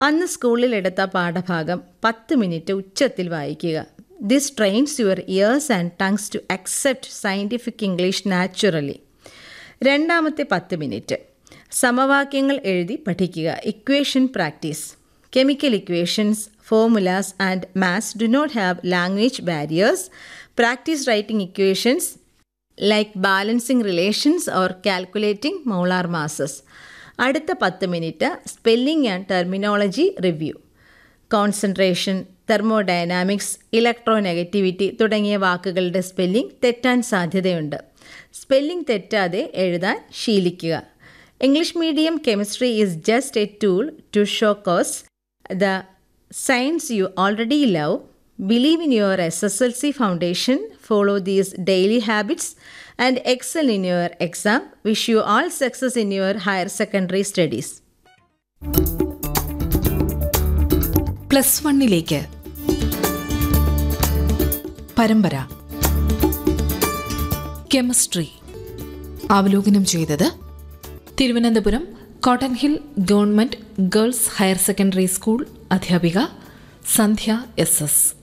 അന്ന് സ്കൂളിൽ എടുത്ത പാഠഭാഗം പത്ത് മിനിറ്റ് ഉച്ചത്തിൽ വായിക്കുക this trains your ears and tongues to accept scientific English naturally രണ്ടാമത്തെ പത്ത് മിനിറ്റ് സമവാക്യങ്ങൾ എഴുതി പഠിക്കുക equation practice chemical equations formulas and maths do not have language barriers practice writing equations like balancing relations or calculating molar masses അടുത്ത പത്ത് minute spelling and terminology review concentration thermodynamics electronegativity തുടങ്ങിയ വാക്കുകളുടെ spelling തെറ്റാൻ സാധ്യതയുണ്ട് spelling തെറ്റാതെ എഴുതാൻ ശീലിക്കുക English medium chemistry is just a tool to show cause the science you already love believe in your S S L C foundation follow these daily habits and excel in your exam wish you all success in your higher secondary studies plus വണ്ണിലേക്ക് പരമ്പര chemistry അവലോകനം ചെയ്തത് Thiruvananthapuram Cotton Hill government girls higher secondary school അധ്യാപിക Sandhya S S